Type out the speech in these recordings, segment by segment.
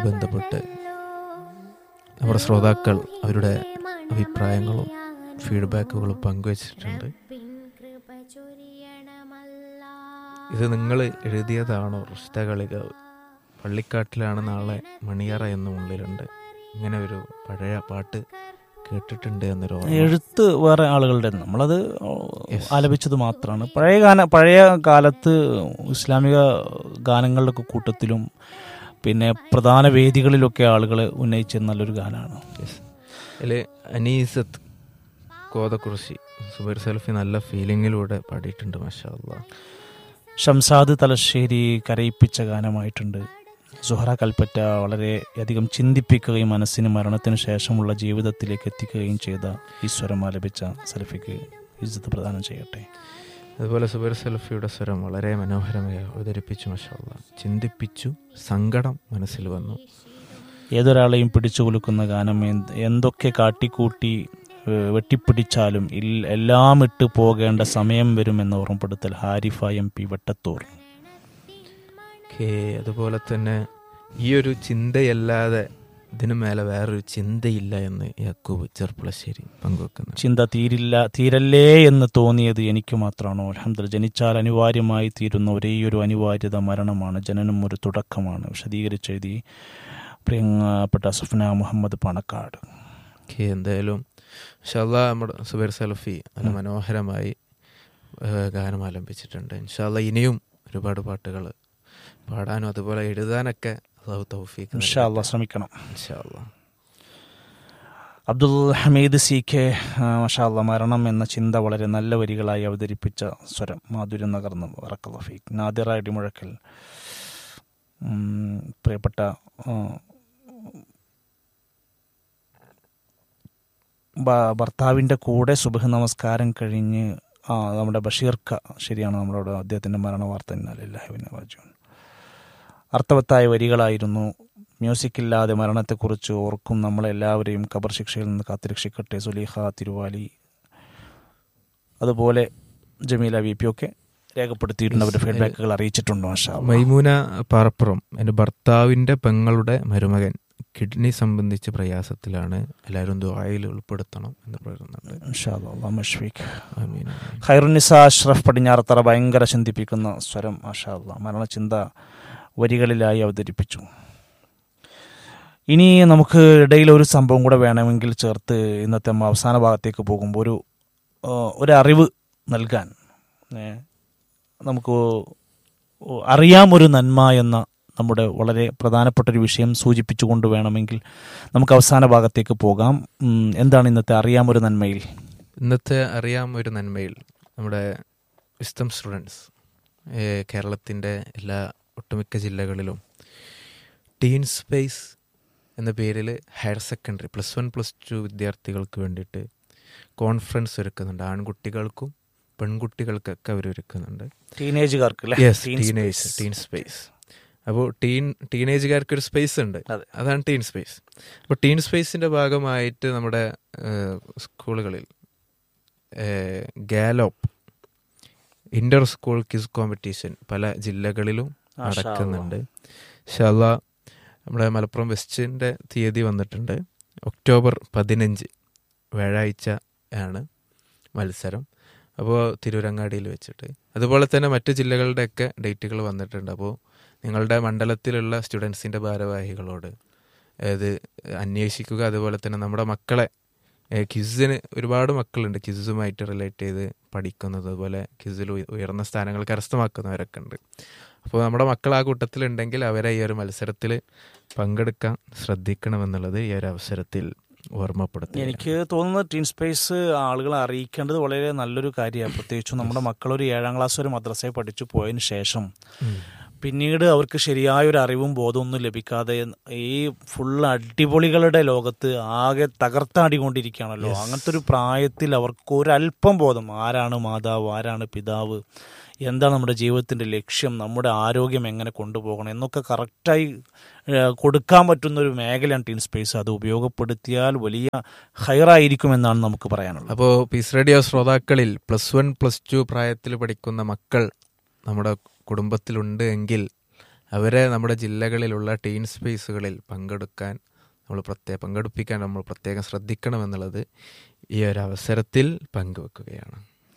ബന്ധപ്പെട്ട് നമ്മുടെ ശ്രോതാക്കൾ അവരുടെ അഭിപ്രായങ്ങളും ഫീഡ്ബാക്കുകളും പങ്കുവച്ചിട്ടുണ്ട് ഇത് നിങ്ങൾ എഴുതിയതാണോ റുഷ്ടകളിക പള്ളിക്കാട്ടിലാണ് നാളെ മണിയറ എന്ന ഉള്ളിലുണ്ട് ഇങ്ങനെ ഒരു പഴയ പാട്ട് കേട്ടിട്ടുണ്ട് എന്നൊരു ഓർമ്മ. എഴുത്ത് വേറെ ആളുകളുടെ നമ്മളത് Yes. ആലപിച്ചത് മാത്രമാണ് പഴയ ഗാന പഴയ കാലത്ത് ഇസ്ലാമിക ഗാനങ്ങളുടെ കൂട്ടത്തിലും പിന്നെ പ്രധാന വേദികളിലൊക്കെ ആളുകൾ ഉന്നയിച്ച നല്ലൊരു ഗാനമാണ് Yes. അതില് അനീസത്ത് കോതക്കുറിശി സുബൈർ സെൽഫി നല്ല ഫീലിങ്ങിലൂടെ പാടിയിട്ടുണ്ട് മാഷാ അല്ലാ ഷംസാദ് തലശ്ശേരി കരയിപ്പിച്ച ഗാനമായിട്ടുണ്ട് സുഹറ കൽപ്പറ്റ വളരെ അധികം ചിന്തിപ്പിക്കുകയും മനസ്സിന് മരണത്തിന് ശേഷമുള്ള ജീവിതത്തിലേക്ക് എത്തിക്കുകയും ചെയ്ത ഈ സ്വരം ആലപിച്ച സലഫിക്ക് ഇജ്ജത്ത് പ്രദാനം ചെയ്യട്ടെ അതുപോലെ സുബൈർ സെൽഫിയുടെ സ്വരം വളരെ മനോഹരമായി അവതരിപ്പിച്ചു മാഷാ അല്ലാ ചിന്തിപ്പിച്ചു സങ്കടം മനസ്സിൽ വന്നു ഏതൊരാളെയും പിടിച്ചു കുലുക്കുന്ന ഗാനം എന്ത് എന്തൊക്കെ കാട്ടിക്കൂട്ടി ഏഹ്, വെട്ടിപ്പിടിച്ചാലും ഇൽ- എല്ലാം ഇട്ട് പോകേണ്ട സമയം വരുമെന്ന് ഓർമ്മപ്പെടുത്തൽ Harifa M P Vettathur okay അതുപോലെ തന്നെ ഈ ഒരു ചിന്തയല്ലാതെ ഇതിനു മേലെ വേറൊരു ചിന്തയില്ല എന്ന് യാക്കൂബ് ചെർപ്പുളശ്ശേരി പങ്കുവെക്കുന്നു ചിന്ത തീരില്ല തീരല്ലേ എന്ന് തോന്നിയത് എനിക്ക് മാത്രമാണോ അലഹമ്മദ് ജനിച്ചാൽ അനിവാര്യമായി തീരുന്ന ഒരേയൊരു അനിവാര്യത മരണമാണ് ജനനം ഒരു തുടക്കമാണ് വിശദീകരിച്ചെഴുതി പ്രിയപ്പെട്ട സുഫ്ന മുഹമ്മദ് പണക്കാട് ഓക്കെ എന്തായാലും ഇൻഷാല്ല നമ്മുടെ സുബൈർ സലഫി നല്ല മനോഹരമായി ഏഹ്, ഗാനം ആലപിച്ചിട്ടുണ്ട് ഇൻഷാല്ല ഇനിയും ഒരുപാട് പാട്ടുകൾ പാടാനും അതുപോലെ എഴുതാനൊക്കെ അള്ളാഹു തൗഫീഖ് നൽകട്ടെ. ഇൻഷാ അള്ളാഹ് ശ്രമിക്കണം ഇൻഷാല്ല അബ്ദുൽ ഹമീദ് സി കെ മഷാല്ല മരണം എന്ന ചിന്ത വളരെ നല്ല വരികളായി അവതരിപ്പിച്ച സ്വരം മാധുര്യം നഗർന്ന് വറക്കലഫീഖ് നാദിറ ഇടിമുഴക്കൽ ഉം, പ്രിയപ്പെട്ട ആ, ഭ- ഭർത്താവിൻ്റെ കൂടെ സുബഹ് നമസ്കാരം കഴിഞ്ഞ് ആ നമ്മുടെ ബഷീർക്ക ശരിയാണ് നമ്മളോട് അദ്ദേഹത്തിൻ്റെ മരണ വാർത്ത ഇന്നലില്ലാഹിവിനെ വാജുൻ അർത്ഥവത്തായ വരികളായിരുന്നു മ്യൂസിക് ഇല്ലാതെ മരണത്തെക്കുറിച്ച് ഓർക്കും നമ്മളെല്ലാവരെയും ഖബർ ശിക്ഷയിൽ നിന്ന് കാത്തുരക്ഷിക്കട്ടെ സുലീഹ തിരുവാലി അതുപോലെ ജമീല വി പി ഒക്കെ രേഖപ്പെടുത്തിയിട്ടുണ്ട് അവരുടെ ഫീഡ്ബാക്കുകൾ അറിയിച്ചിട്ടുണ്ട് മാഷാ അല്ലാ. മൈമൂന പാറപ്പുറം എൻ്റെ ഭർത്താവിൻ്റെ പെങ്ങളുടെ മരുമകൻ കിഡ്നി സംബന്ധിച്ച് പ്രയാസത്തിലാണ് എല്ലാവരും ദുആയിൽ ഉൾപ്പെടുത്തണം എന്ന് പറയുന്നുണ്ട് ഇൻഷാ അല്ലാ. അല്ലാഹു മഷ്ഫീഖ്. ആമീൻ ഖൈറുനിസ അഷ്റഫ് പടിഞ്ഞാറത്തറ ഭയങ്കര ചിന്തിപ്പിക്കുന്ന സ്വരം മാഷാ അല്ലാ. മരണചിന്ത വരികളിലായി അവതരിപ്പിച്ചു ഇനി നമുക്ക് ഇടയിൽ ഒരു സംഭവം കൂടെ വേണമെങ്കിൽ ചേർത്ത് ഇന്നത്തെ നമ്മ അവസാന ഭാഗത്തേക്ക് പോകുമ്പോൾ ഒരു ആ, ഒരു അറിവ് നൽകാൻ ഏ, നമുക്ക് അറിയാം ഒരു നന്മ എന്ന നമ്മുടെ വളരെ പ്രധാനപ്പെട്ട ഒരു വിഷയം സൂചിപ്പിച്ചുകൊണ്ട് വേണമെങ്കിൽ നമുക്ക് അവസാന ഭാഗത്തേക്ക് പോകാം ഉം, എന്താണ് ഇന്നത്തെ അറിയാം ഒരു നന്മയിൽ ഇന്നത്തെ അറിയാം ഒരു നന്മയിൽ നമ്മുടെ വിസ്തം സ്റ്റുഡൻസ് കേരളത്തിൻ്റെ എല്ലാ ഒട്ടുമിക്ക ജില്ലകളിലും ടീൻ സ്പേസ് എന്ന പേരിൽ higher secondary plus one plus two വിദ്യാർത്ഥികൾക്ക് വേണ്ടിയിട്ട് കോൺഫറൻസ് ഒരുക്കുന്നുണ്ട് ആൺകുട്ടികൾക്കും പെൺകുട്ടികൾക്കൊക്കെ അവർ ഒരുക്കുന്നുണ്ട് ടീനേജുകാർക്ക് അല്ലേ? Yes Teen teenage space. Teen space അപ്പോൾ ടീൻ ടീനേജുകാർക്ക് ഒരു സ്പേസ് ഉണ്ട് അതെ. അതാണ് ടീൻ സ്പേസ് അപ്പോൾ ടീൻ സ്പേസിൻ്റെ ഭാഗമായിട്ട് നമ്മുടെ ഏഹ്, സ്കൂളുകളിൽ ഏഹ്, gallop inter school quiz competition പല ജില്ലകളിലും മാഷാ നടക്കുന്നുണ്ട് ഷാല നമ്മുടെ മലപ്പുറം വെസ്റ്റിൻ്റെ തീയതി വന്നിട്ടുണ്ട് ഒക്ടോബർ പതിനഞ്ച് വ്യാഴാഴ്ച ആണ് മത്സരം അപ്പോൾ തിരൂരങ്ങാടിയിൽ വെച്ചിട്ട് അതുപോലെ തന്നെ മറ്റു ജില്ലകളുടെയൊക്കെ ഡേറ്റുകൾ വന്നിട്ടുണ്ട് അപ്പോൾ നിങ്ങളുടെ മണ്ഡലത്തിലുള്ള സ്റ്റുഡൻസിൻ്റെ ഭാരവാഹികളോട് ഇത് അന്വേഷിക്കുക അതുപോലെ തന്നെ നമ്മുടെ മക്കളെ ക്വിസിന് ഒരുപാട് മക്കളുണ്ട് ക്വിസുമായിട്ട് റിലേറ്റ് ചെയ്ത് പഠിക്കുന്നത് അതുപോലെ ക്വിസിൽ ഉയർന്ന സ്ഥാനങ്ങൾ കരസ്ഥമാക്കുന്നവരൊക്കെ ഉണ്ട് അപ്പോൾ നമ്മുടെ മക്കൾ ആ കൂട്ടത്തിലുണ്ടെങ്കിൽ അവരെ ഈ ഒരു മത്സരത്തിൽ പങ്കെടുക്കാൻ ശ്രദ്ധിക്കണമെന്നുള്ളത് ഈ ഒരു അവസരത്തിൽ ഓർമ്മപ്പെടുത്തി എനിക്ക് തോന്നുന്നത് ടീൻ സ്പേസ് ആളുകളെ അറിയിക്കേണ്ടത് വളരെ നല്ലൊരു കാര്യമാണ് പ്രത്യേകിച്ചും നമ്മുടെ മക്കളൊരു ഏഴാം ക്ലാസ് വരെ മദ്രസയിൽ പഠിച്ചു പോയതിന് ശേഷം പിന്നീട് അവർക്ക് ശരിയായ ഒരു അറിവും ബോധമൊന്നും ലഭിക്കാതെ ഈ ഫുൾ അടിപൊളികളുടെ ലോകത്ത് ആകെ തകർത്താടിക്കൊണ്ടിരിക്കുകയാണല്ലോ അങ്ങനത്തെ ഒരു പ്രായത്തിൽ അവർക്ക് ഒരല്പം ബോധം ആരാണ് മാതാവ് ആരാണ് പിതാവ് എന്താണ് നമ്മുടെ ജീവിതത്തിൻ്റെ ലക്ഷ്യം നമ്മുടെ ആരോഗ്യം എങ്ങനെ കൊണ്ടുപോകണം എന്നൊക്കെ കറക്റ്റായി ഏഹ്, കൊടുക്കാൻ പറ്റുന്ന ഒരു മേഖലയാണ് ടീൻ സ്പേസ് അത് ഉപയോഗപ്പെടുത്തിയാൽ വലിയ ഹയറായിരിക്കുമെന്നാണ് നമുക്ക് പറയാനുള്ളത് അപ്പോൾ പീസ് റേഡിയോ ശ്രോതാക്കളിൽ പ്ലസ് വൺ പ്ലസ് ടു പ്രായത്തിൽ പഠിക്കുന്ന മക്കൾ നമ്മുടെ കുടുംബത്തിലുണ്ട് എങ്കിൽ അവരെ നമ്മുടെ ജില്ലകളിലുള്ള ടീൻ സ്പേസുകളിൽ പങ്കെടുക്കാൻ നമ്മൾ പ്രത്യേക പങ്കെടുപ്പിക്കാൻ നമ്മൾ പ്രത്യേകം ശ്രദ്ധിക്കണമെന്നുള്ളത് ഈ ഒരു അവസരത്തിൽ പങ്കുവെക്കുകയാണ്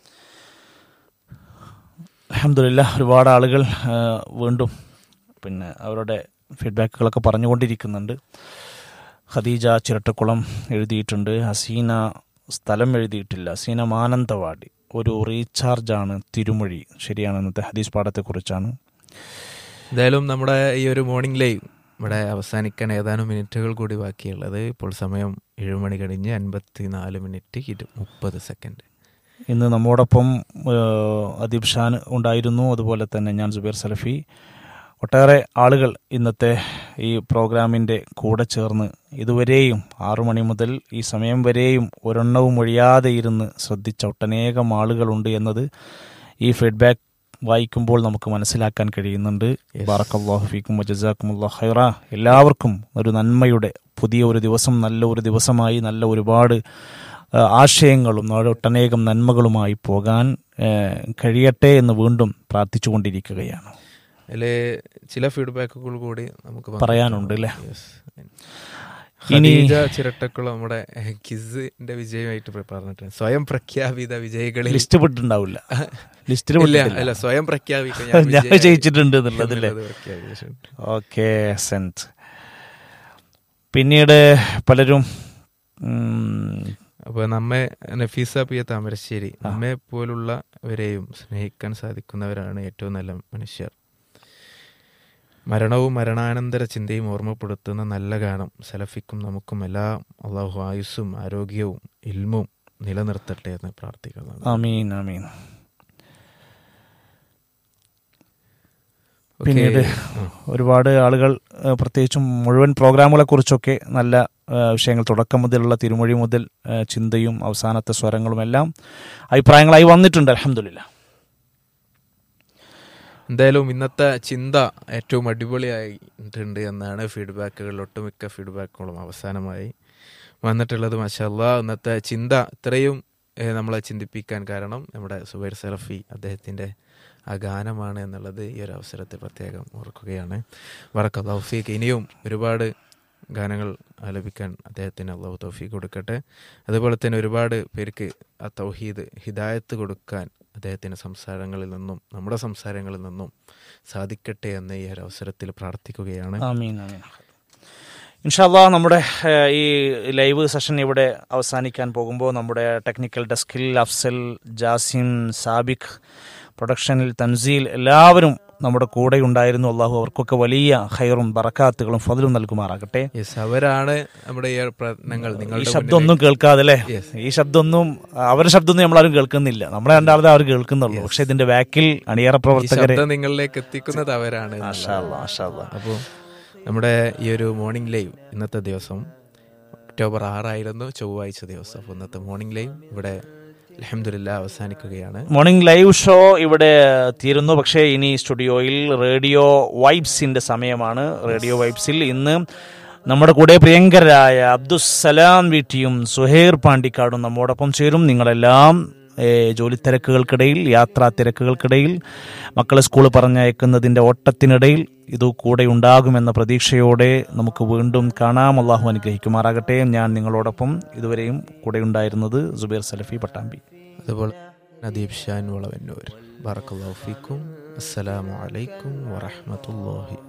അലഹമില്ല ഒരുപാട് ആളുകൾ ആ, വീണ്ടും പിന്നെ അവരുടെ ഫീഡ്ബാക്കുകളൊക്കെ പറഞ്ഞുകൊണ്ടിരിക്കുന്നുണ്ട് ഖദീജ ചിരട്ടക്കുളം എഴുതിയിട്ടുണ്ട് ഹസീന സ്ഥലം എഴുതിയിട്ടില്ല ഹസീന മാനന്തവാടി ഒരു റീചാർജാണ് തിരുമൊഴി ശരിയാണ് ഇന്നത്തെ ഹദീസ് പാഠത്തെക്കുറിച്ചാണ് എന്തായാലും നമ്മുടെ ഈ ഒരു മോർണിംഗ് ലൈവ് ഇവിടെ അവസാനിക്കാൻ ഏതാനും മിനിറ്റുകൾ കൂടി ബാക്കിയുള്ളത് ഇപ്പോൾ സമയം ഏഴ് മണി കഴിഞ്ഞ് അൻപത്തി നാല് മിനിറ്റ് ഇരു മുപ്പത് സെക്കൻഡ് ഇന്ന് നമ്മോടൊപ്പം ഏഹ്, അദീബ് ഷാൻ ഉണ്ടായിരുന്നു അതുപോലെ തന്നെ ഞാൻ സുബൈർ സലഫി ഒട്ടേറെ ആളുകൾ ഇന്നത്തെ ഈ പ്രോഗ്രാമിൻ്റെ കൂടെ ചേർന്ന് ഇതുവരെയും ആറു മണി മുതൽ ഈ സമയം വരെയും ഒരെണ്ണവും ഒഴിയാതെ ഇരുന്ന് ശ്രദ്ധിച്ച ഒട്ടനേകം ആളുകളുണ്ട് എന്നത് ഈ ഫീഡ്ബാക്ക് വായിക്കുമ്പോൾ നമുക്ക് മനസ്സിലാക്കാൻ കഴിയുന്നുണ്ട് ബാറക്കല്ലാഹു ഫീക്കും വജസാക്കുമുല്ലാ ഖൈറ എല്ലാവർക്കും ഒരു നന്മയുടെ പുതിയ ഒരു ദിവസം നല്ല ഒരു ദിവസമായി നല്ല ഒരുപാട് ആ, ആശയങ്ങളും നാളെ ഒട്ടനേകം നന്മകളുമായി പോകാൻ ഏ, കഴിയട്ടെ എന്ന് വീണ്ടും പ്രാർത്ഥിച്ചുകൊണ്ടിരിക്കുകയാണ് അതിൽ ചില ഫീഡ്ബാക്കുകൾ കൂടി നമുക്ക് പറയാനുണ്ട് അല്ലേ? Yes. ഇനി- ഖദീജ ചിരട്ടക്കുളം നമ്മുടെ കിസിന്റെ വിജയമായിട്ട് പ്ര- പറഞ്ഞിട്ടുണ്ട് സ്വയം പ്രഖ്യാപിത വിജയികളിൽ ലിസ്റ്റ് വിട്ടിട്ടുണ്ടാവില്ല ലിസ്റ്റിൽ ഇല്ല വിട്ടിട്ടില്ല. അല്ല സ്വയം പ്രഖ്യാപിക്കാൻ ഞാൻ വിജയിയായി ജയിച്ചിട്ടുണ്ട് എന്നുള്ളതല്ലേ എന്നുള്ളത് പ്രഖ്യാപിച്ചിട്ടുണ്ട്. ഓക്കെ സെൻറ്റ് പിന്നീട് പലരും ഉം, അപ്പൊ നമ്മെ നഫീസ പി എ താമരശ്ശേരി നമ്മെ പോലുള്ളവരെയും സ്നേഹിക്കാൻ സാധിക്കുന്നവരാണ് ഏറ്റവും നല്ല മനുഷ്യർ മരണവും മരണാനന്തര ചിന്തയും ഓർമ്മപ്പെടുത്തുന്ന നല്ല ഗാനം സലഫിക്കും നമുക്കും എല്ലാം അള്ളാഹു ആയുസ്സും ആരോഗ്യവും ഇൽമും നിലനിർത്തട്ടെ എന്ന് പ്രാർത്ഥിക്കുന്നതാണ് ആമീൻ ആമീൻ ഓക്കേ. പിന്നീട് ആ. ഒരുപാട് ആളുകൾ ഏ, പ്രത്യേകിച്ചും മുഴുവൻ പ്രോഗ്രാമുകളെ കുറിച്ചൊക്കെ നല്ല ഏ, വിഷയങ്ങൾ തുടക്കം മുതലുള്ള തിരുമൊഴി മുതൽ ഏ, ചിന്തയും അവസാനത്തെ സ്വരങ്ങളും എല്ലാം അഭിപ്രായങ്ങളായി വന്നിട്ടുണ്ട് അലഹമില്ല എന്തായാലും ഇന്നത്തെ ചിന്ത ഏറ്റവും അടിപൊളിയായിട്ടുണ്ട് എന്നാണ് ഫീഡ്ബാക്കുകൾ ഒട്ടുമിക്ക ഫീഡ്ബാക്കുകളും അവസാനമായി വന്നിട്ടുള്ളത് മഷല്ല ഇന്നത്തെ ചിന്ത ഇത്രയും ഏഹ്, നമ്മളെ ചിന്തിപ്പിക്കാൻ കാരണം നമ്മുടെ സുബൈർ സലഫി അദ്ദേഹത്തിൻ്റെ ആ ഗാനമാണ് എന്നുള്ളത് ഈ ഒരു അവസരത്തിൽ പ്രത്യേകം ഓർക്കുകയാണ് വറക്ക തൗഫീഖ് ഇനിയും ഒരുപാട് ഗാനങ്ങൾ ആലപിക്കാൻ അദ്ദേഹത്തിന് അള്ളാഹു തൗഫീഖ് കൊടുക്കട്ടെ അതുപോലെ തന്നെ ഒരുപാട് പേർക്ക് ആ തൗഹീദ് ഹിദായത്ത് കൊടുക്കാൻ അദ്ദേഹത്തിൻ്റെ സംസാരങ്ങളിൽ നിന്നും നമ്മുടെ സംസാരങ്ങളിൽ നിന്നും സാധിക്കട്ടെ എന്ന് ഈ ഒരു അവസരത്തിൽ പ്രാർത്ഥിക്കുകയാണ് ആമീൻ ആമീൻ ഇൻഷാല്ലാ നമ്മുടെ ഏഹ്, ഈ ലൈവ് സെഷൻ ഇവിടെ അവസാനിക്കാൻ പോകുമ്പോൾ നമ്മുടെ ടെക്നിക്കൽ ഡെസ്കിൽ അഫ്സൽ ജാസിം സാബിഖ് പ്രൊഡക്ഷനിൽ തൻസീൽ എല്ലാവരും നമ്മുടെ കൂടെ ഉണ്ടായിരുന്നു അള്ളാഹു അവർക്കൊക്കെ വലിയ ഹൈറും ബറക്കാത്തുകളും ഫതിലും നൽകുമാറാകട്ടെ യെസ് അവരാണ് നമ്മുടെ ഈ പ്രശ്നങ്ങൾ ഈ നിങ്ങളുടെ ശബ്ദമൊന്നും കേൾക്കാതെ അല്ലേ Yes. ഈ ശബ്ദമൊന്നും അവരുടെ ശബ്ദമൊന്നും നമ്മളാരും കേൾക്കുന്നില്ല നമ്മളെ രണ്ടാളത് അവർ കേൾക്കുന്നുള്ളൂ പക്ഷെ ഇതിന്റെ ബാക്കിൽ അണിയറ മുന്നിൽ ഈ പ്രവർത്തകരെ ശബ്ദം നിങ്ങളിലേക്ക് എത്തിക്കുന്നത് അവരാണ് മാഷാ അല്ലാ, മാഷാ അല്ലാ. അപ്പോൾ നമ്മുടെ ഈ ഒരു മോർണിംഗ് ലൈവ് ഇന്നത്തെ ദിവസം ഒക്ടോബർ ആറായിരുന്നു ചൊവ്വാഴ്ച ദിവസം അപ്പോൾ ഇന്നത്തെ മോർണിംഗ് ലൈവ് ഇവിടെ അലഹമില്ല അവസാനിക്കുകയാണ് മോർണിംഗ് ലൈവ് ഷോ ഇവിടെ തീരുന്നു പക്ഷേ ഇനി സ്റ്റുഡിയോയിൽ റേഡിയോ വൈബ്സിന്റെ സമയമാണ് റേഡിയോ വൈബ്സിൽ ഇന്ന് നമ്മുടെ കൂടെ പ്രിയങ്കരായ അബ്ദുസലാം വീട്ടിയും സുഹൈർ പാണ്ടിക്കാടും നമ്മോടൊപ്പം ചേരും നിങ്ങളെല്ലാം ഏ, ജോലി തിരക്കുകൾക്കിടയിൽ യാത്രാ തിരക്കുകൾക്കിടയിൽ മക്കളെ സ്കൂൾ പറഞ്ഞയക്കുന്നതിൻ്റെ ഓട്ടത്തിനിടയിൽ ഇത് കൂടെ ഉണ്ടാകുമെന്ന പ്രതീക്ഷയോടെ നമുക്ക് വീണ്ടും കാണാം അള്ളാഹു അനുഗ്രഹിക്കുമാറാകട്ടെ ഞാൻ നിങ്ങളോടൊപ്പം ഇതുവരെയും കൂടെ ഉണ്ടായിരുന്നത് സുബൈർ സലഫി പട്ടാമ്പി അതുപോലെ നദീബ് ഷാൻ വളവന്നൂർ ബറക്കല്ലാഹു ഫീക്കും അസ്സലാമു അലൈക്കും വറഹ്മത്തുള്ളാഹി